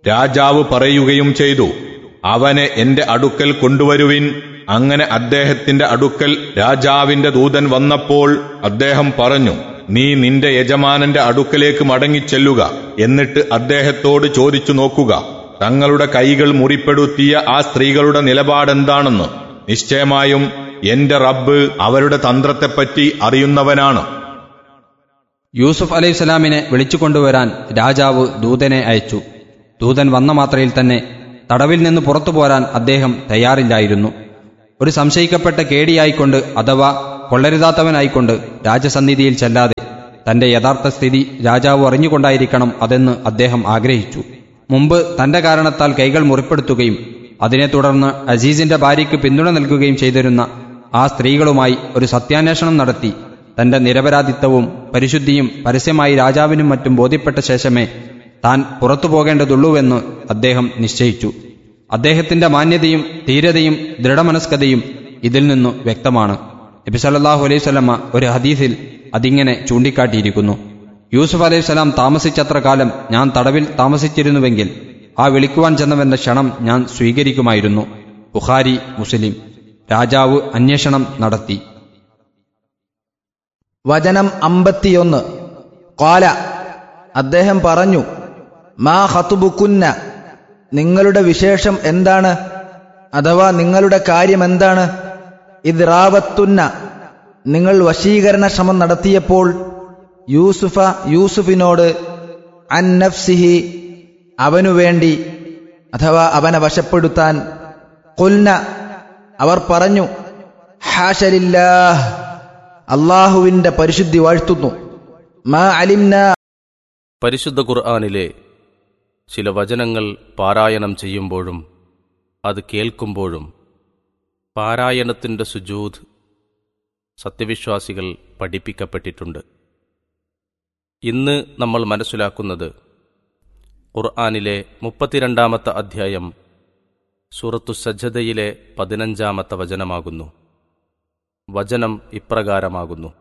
രാജാവ് പറയുകയും ചെയ്തു അവനെ എന്റെ അടുക്കൽ കൊണ്ടുവരുവിൻ അങ്ങനെ അദ്ദേഹത്തിന്റെ അടുക്കൽ രാജാവിന്റെ ദൂതൻ വന്നപ്പോൾ അദ്ദേഹം പറഞ്ഞു നീ നിന്റെ യജമാനന്റെ അടുക്കലേക്ക് മടങ്ങിച്ചെല്ലുക എന്നിട്ട് അദ്ദേഹത്തോട് ചോദിച്ചു നോക്കുക തങ്ങളുടെ കൈകൾ മുറിപ്പെടുത്തിയ ആ സ്ത്രീകളുടെ നിലപാടെന്താണെന്ന് നിശ്ചയമായും എന്റെ റബ്ബ് അവരുടെ തന്ത്രത്തെപ്പറ്റി അറിയുന്നവനാണ് യൂസുഫ് അലൈഹിസ്സലാമിനെ വിളിച്ചുകൊണ്ടുവരാൻ രാജാവ് ദൂതനെ അയച്ചു ദൂതൻ വന്ന മാത്രയിൽ തന്നെ തടവിൽ നിന്ന് പുറത്തു പോരാൻ അദ്ദേഹം തയ്യാറില്ലായിരുന്നു ഒരു സംശയിക്കപ്പെട്ട കേടിയായിക്കൊണ്ട് അഥവാ കൊള്ളരുതാത്തവനായിക്കൊണ്ട് രാജസന്നിധിയിൽ ചെല്ലാതെ തന്റെ യഥാർത്ഥ സ്ഥിതി രാജാവ് അറിഞ്ഞുകൊണ്ടായിരിക്കണം അതെന്ന് അദ്ദേഹം ആഗ്രഹിച്ചു മുമ്പ് തന്റെ കാരണത്താൽ കൈകൾ മുറിപ്പെടുത്തുകയും അതിനെ തുടർന്ന് അസീസിന്റെ ഭാര്യയ്ക്ക് പിന്തുണ നൽകുകയും ചെയ്തിരുന്ന ആ സ്ത്രീകളുമായി ഒരു സത്യാന്വേഷണം നടത്തി തന്റെ നിരപരാധിത്വവും പരിശുദ്ധിയും പരസ്യമായി രാജാവിനും മറ്റും ബോധ്യപ്പെട്ട ശേഷമേ താൻ പുറത്തു പോകേണ്ടതുള്ളൂവെന്ന് അദ്ദേഹം നിശ്ചയിച്ചു അദ്ദേഹത്തിന്റെ മാന്യതയും ധീരതയും ദൃഢമനസ്കതയും ഇതിൽ നിന്നു വ്യക്തമാണ് നബി സല്ലല്ലാഹു അലൈഹി സ്വലമ ഒരു ഹദീസിൽ അതിങ്ങനെ ചൂണ്ടിക്കാട്ടിയിരിക്കുന്നു യൂസുഫ് അലൈഹി സ്വലാം താമസിച്ചത്ര കാലം ഞാൻ തടവിൽ താമസിച്ചിരുന്നുവെങ്കിൽ ആ വിളിക്കുവാൻ ചെന്നവന്റെ ക്ഷണം ഞാൻ സ്വീകരിക്കുമായിരുന്നു ബുഖാരി മുസ്ലിം രാജാവ് അന്വേഷണം നടത്തി വചനം അമ്പത്തിയൊന്ന് കോല അദ്ദേഹം പറഞ്ഞു മാ ഹത്തുബുക്കുന്ന നിങ്ങളുടെ വിശേഷം എന്താണ് അഥവാ നിങ്ങളുടെ കാര്യം എന്താണ് ഇത് റാവത്തുന്ന നിങ്ങൾ വശീകരണ ശ്രമം നടത്തിയപ്പോൾ യൂസുഫ യൂസുഫിനോട് അൻ നഫ്സിഹി അവനു വേണ്ടി അഥവാ അവനെ വശപ്പെടുത്താൻ കൊൽന അവർ പറഞ്ഞു ഹാഷലില്ലാഹ് അള്ളാഹുവിന്റെ പരിശുദ്ധി വാഴ്ത്തുന്നു മാ അലിംന പരിശുദ്ധ ഖുർആാനിലെ ചില വചനങ്ങൾ പാരായണം ചെയ്യുമ്പോഴും അത് കേൾക്കുമ്പോഴും പാരായണത്തിൻ്റെ സുജൂദ് സത്യവിശ്വാസികൾ പഠിപ്പിക്കപ്പെട്ടിട്ടുണ്ട് ഇന്ന് നമ്മൾ മനസ്സിലാക്കുന്നത് ഖുർആാനിലെ മുപ്പത്തിരണ്ടാമത്തെ അധ്യായം സൂറത്തു സജ്ജതയിലെ പതിനഞ്ചാമത്തെ വചനമാകുന്നു വചനം ഇപ്രകാരമാകുന്നു